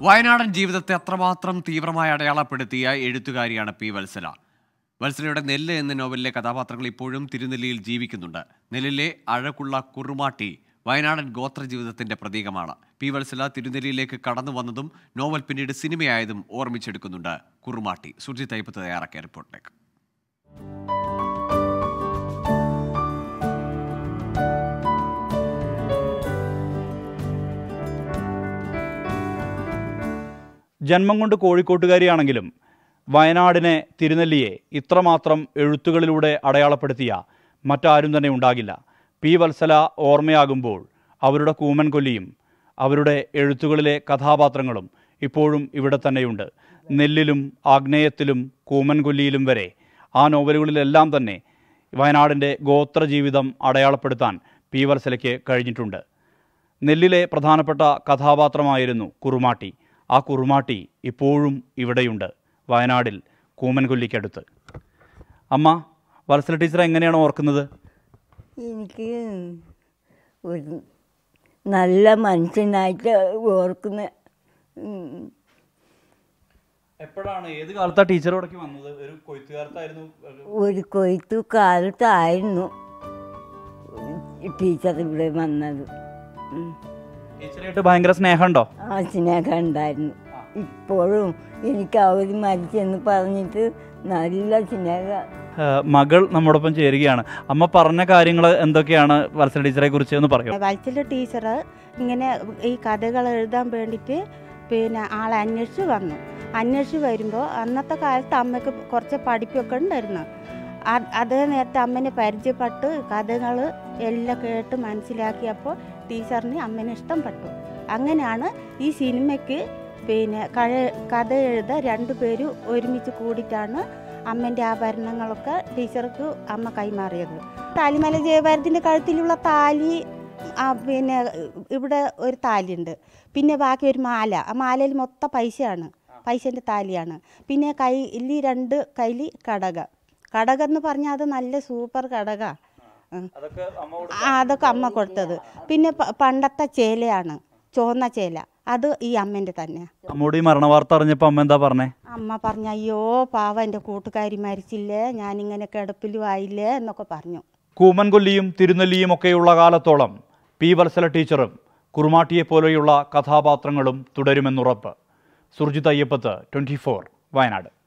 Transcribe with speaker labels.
Speaker 1: വയനാടൻ ജീവിതത്തെ അത്രമാത്രം തീവ്രമായി അടയാളപ്പെടുത്തിയ എഴുത്തുകാരിയാണ് പി വത്സല വത്സലയുടെ നെല്ല് എന്ന നോവലിലെ കഥാപാത്രങ്ങൾ ഇപ്പോഴും തിരുനെല്ലിയിൽ ജീവിക്കുന്നുണ്ട് നെല്ലിലെ അഴകുള്ള കുറുമാട്ടി വയനാടൻ ഗോത്ര ജീവിതത്തിന്റെ പ്രതീകമാണ് പി വത്സല തിരുനെല്ലിയിലേക്ക് കടന്നു വന്നതും നോവൽ പിന്നീട് സിനിമയായതും ഓർമ്മിച്ചെടുക്കുന്നുണ്ട് കുറുമാട്ടി സുർജിത് അയ്യപ്പത്ത് തയ്യാറാക്കിയ റിപ്പോർട്ടിലേക്ക്
Speaker 2: ജന്മം കൊണ്ട് കോഴിക്കോട്ടുകാരിയാണെങ്കിലും വയനാടിനെ തിരുനെല്ലിയെ ഇത്രമാത്രം എഴുത്തുകളിലൂടെ അടയാളപ്പെടുത്തിയ മറ്റാരും തന്നെ ഉണ്ടാകില്ല പി വത്സല ഓർമ്മയാകുമ്പോൾ അവരുടെ കൂമൻ കൊല്ലിയും അവരുടെ എഴുത്തുകളിലെ കഥാപാത്രങ്ങളും ഇപ്പോഴും ഇവിടെ തന്നെയുണ്ട് നെല്ലിലും ആഗ്നേയത്തിലും കൂമൻ കൊല്ലിയിലും വരെ ആ നോവലുകളിലെല്ലാം തന്നെ വയനാടിൻ്റെ ഗോത്ര ജീവിതം അടയാളപ്പെടുത്താൻ പി വത്സലയ്ക്ക് കഴിഞ്ഞിട്ടുണ്ട് നെല്ലിലെ പ്രധാനപ്പെട്ട കഥാപാത്രമായിരുന്നു കുറുമാട്ടി ആ കുറുമാട്ടി ഇപ്പോഴും ഇവിടെയുണ്ട് വയനാടിൽ കൂമൻകൊല്ലിക്കടുത്ത് അമ്മ വത്സല ടീച്ചർ എങ്ങനെയാണ് ഓർക്കുന്നത്
Speaker 3: എനിക്ക് ഒരു നല്ല മനുഷ്യനായിട്ട് ഓർക്കുന്ന ഉം,
Speaker 2: എപ്പോഴാണ് ഏത് കാലത്താണ് ടീച്ചറോടൊക്കെ വന്നത് ഒരു കൊയ്ത്തുകാലത്തായിരുന്നു
Speaker 3: ഒരു കൊയ്ത്തു കാലത്തായിരുന്നു ടീച്ചർ ഇവിടെ വന്നത് ഉം.
Speaker 2: ടീച്ചറായിട്ട് ഭയങ്കര സ്നേഹമുണ്ടോ
Speaker 3: ആ സ്നേഹം ഉണ്ടായിരുന്നു ഇപ്പോഴും എനിക്ക് അവർ മരിച്ചെന്ന് പറഞ്ഞിട്ട് നല്ല സ്നേഹം
Speaker 2: ആ, മകൾ നമ്മോടൊപ്പം ചേരുകയാണ് അമ്മ പറഞ്ഞ കാര്യങ്ങൾ എന്തൊക്കെയാണ് വത്സല ടീച്ചറെ കുറിച്ച് എന്ന് പറയും
Speaker 4: വത്സല ടീച്ചർ ഇങ്ങനെ ഈ കഥകൾ എഴുതാൻ വേണ്ടിയിട്ട് പിന്നെ ആളെ അന്വേഷിച്ച് വന്നു അന്വേഷിച്ച് വരുമ്പോൾ അന്നത്തെ കാലത്ത് അമ്മയ്ക്ക് കുറച്ച് പഠിപ്പൊക്കെ ഉണ്ടായിരുന്നു അത് അതേ നേരത്തെ അമ്മനെ പരിചയപ്പെട്ട് കഥകൾ എല്ലാം കേട്ട് മനസ്സിലാക്കിയപ്പോൾ ടീച്ചറിന് അമ്മനെ ഇഷ്ടപ്പെട്ടു അങ്ങനെയാണ് ഈ സിനിമയ്ക്ക് പിന്നെ കഴ കഥ എഴുത രണ്ടുപേരും ഒരുമിച്ച് കൂടിയിട്ടാണ് അമ്മൻ്റെ ആഭരണങ്ങളൊക്കെ ടീച്ചർക്ക് അമ്മ കൈമാറിയത് താലിമല ജയഭാരതിൻ്റെ കഴുത്തിലുള്ള താലി ആ, പിന്നെ ഇവിടെ ഒരു താലിയുണ്ട് പിന്നെ ബാക്കി ഒരു മാല ആ മാലയിൽ മൊത്തം പൈസയാണ് പൈസേൻ്റെ താലിയാണ് പിന്നെ കയ്യിൽ രണ്ട് കയ്യിൽ കടക കടക എന്ന് പറഞ്ഞാൽ അത് നല്ല സൂപ്പർ കടക
Speaker 2: അതൊക്കെ അമ്മ
Speaker 4: ആ അതൊക്കെ അമ്മ കൊടുത്തത് പിന്നെ പ- പണ്ടത്തെ ചേലയാണ് ചുവന്ന ചേല അത് ഈ അമ്മേൻ്റെ തന്നെ
Speaker 2: അമ്മോട് ഈ മരണ വാർത്ത അറിഞ്ഞപ്പോൾ അമ്മ എന്താ പറഞ്ഞേ
Speaker 4: അമ്മ പറഞ്ഞു അയ്യോ പാവ എൻ്റെ കൂട്ടുകാരി മരിച്ചില്ലേ ഞാനിങ്ങനെ കിടപ്പിലും ആയില്ലേ എന്നൊക്കെ പറഞ്ഞു
Speaker 2: കൂമൻകൊല്ലിയും തിരുനെല്ലിയും ഒക്കെയുള്ള കാലത്തോളം പി വത്സല ടീച്ചറും കുറുമാട്ടിയെ പോലെയുള്ള കഥാപാത്രങ്ങളും തുടരുമെന്നുറപ്പ് സുർജിത് അയ്യപ്പത്ത് ട്വൻറ്റി വയനാട്